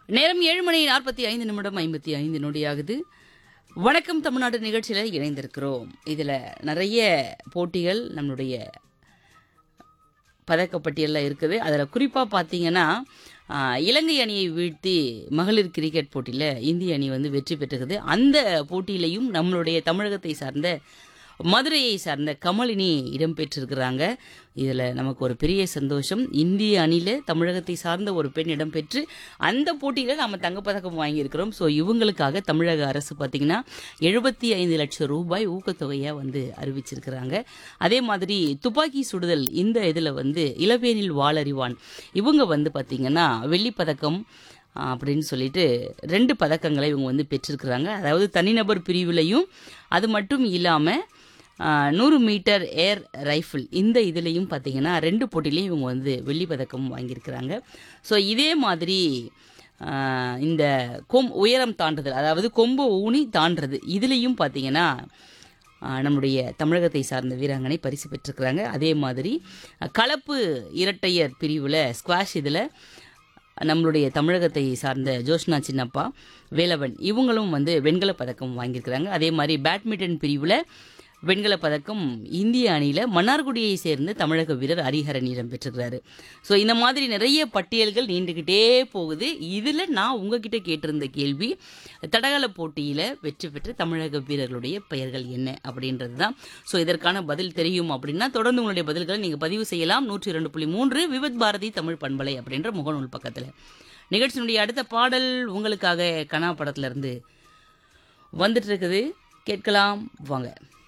நேரம் ஏழு மணி நாற்பத்தி ஐந்து நிமிடம் ஐம்பத்தி ஐந்து நொடியாகுது வணக்கம் தமிழ்நாடு நிகழ்ச்சியில் இணைந்திருக்கிறோம் இதில் நிறைய போட்டிகள் நம்மளுடைய பதக்கப்பட்டியலில் இருக்குது அதில் குறிப்பாக பார்த்தீங்கன்னா ஆ, இலங்கை அணியை வீழ்த்தி மகளிர் கிரிக்கெட் போட்டியில் இந்திய அணி வந்து வெற்றி பெற்றுக்குது அந்த போட்டியிலையும் நம்மளுடைய தமிழகத்தை சார்ந்த மதுரையை சார்ந்த கமலினி இடம்பெற்றிருக்கிறாங்க இதில் நமக்கு ஒரு பெரிய சந்தோஷம் இந்திய அணியில் தமிழகத்தை சார்ந்த ஒரு பெண் இடம்பெற்று அந்த போட்டியில் நாம் தங்கப்பதக்கம் வாங்கியிருக்கிறோம் ஸோ இவங்களுக்காக தமிழக அரசு பார்த்திங்கன்னா எழுபத்தி ஐந்து லட்சம் ரூபாய் ஊக்கத்தொகையாக வந்து அறிவிச்சிருக்கிறாங்க அதே மாதிரி துப்பாக்கி சுடுதல் இந்த இதில் வந்து இளவேனில் வாளறிவான் இவங்க வந்து பார்த்திங்கன்னா வெள்ளிப்பதக்கம் ஆ, அப்படின்னு சொல்லிட்டு ரெண்டு பதக்கங்களை இவங்க வந்து பெற்றிருக்கிறாங்க அதாவது தனிநபர் பிரிவுலையும் அது மட்டும் இல்லாமல் நூறு மீட்டர் ஏர் ரைஃபிள் இந்த இதுலேயும் பார்த்தீங்கன்னா ரெண்டு போட்டிலையும் இவங்க வந்து வெள்ளி பதக்கம் வாங்கியிருக்கிறாங்க ஸோ இதே மாதிரி ஆ, இந்த கொம் உயரம் தாண்டுதல் அதாவது கொம்பு ஊனி தாண்டுறது இதுலேயும் பார்த்தீங்கன்னா ஆ, நம்முடைய தமிழகத்தை சார்ந்த வீராங்கனை பரிசு பெற்றிருக்கிறாங்க அதே மாதிரி அ, கலப்பு இரட்டையர் பிரிவில் ஸ்குவாஷ் இதில் நம்மளுடைய தமிழகத்தை சார்ந்த ஜோஷ்னா சின்னப்பா வேலவன் இவங்களும் வந்து வெண்கலப் பதக்கம் வாங்கியிருக்கிறாங்க அதே மாதிரி பேட்மிண்டன் பிரிவில் வெண்கலப் பதக்கம் இந்திய அணியில் மன்னார்குடியை சேர்ந்த தமிழக வீரர் ஹரிஹரன் இடம் பெற்றிருக்கிறாரு ஸோ இந்த மாதிரி நிறைய பட்டியல்கள் நீண்டுக்கிட்டே போகுது இதில் நான் உங்ககிட்ட கேட்டிருந்த கேள்வி தடகள போட்டியில் வெற்றி பெற்ற தமிழக வீரர்களுடைய பெயர்கள் என்ன அப்படின்றது தான் ஸோ இதற்கான பதில் தெரியும் அப்படின்னா தொடர்ந்து உங்களுடைய பதில்களை நீங்கள் பதிவு செய்யலாம் நூற்றி இரண்டு புள்ளி மூன்று விவத் பாரதி தமிழ் பண்பலை அப்படின்ற முகநூல் பக்கத்தில் நிகழ்ச்சியினுடைய அடுத்த பாடல் உங்களுக்காக கனா படத்துல இருந்து வந்துட்டு இருக்குது கேட்கலாம் வாங்க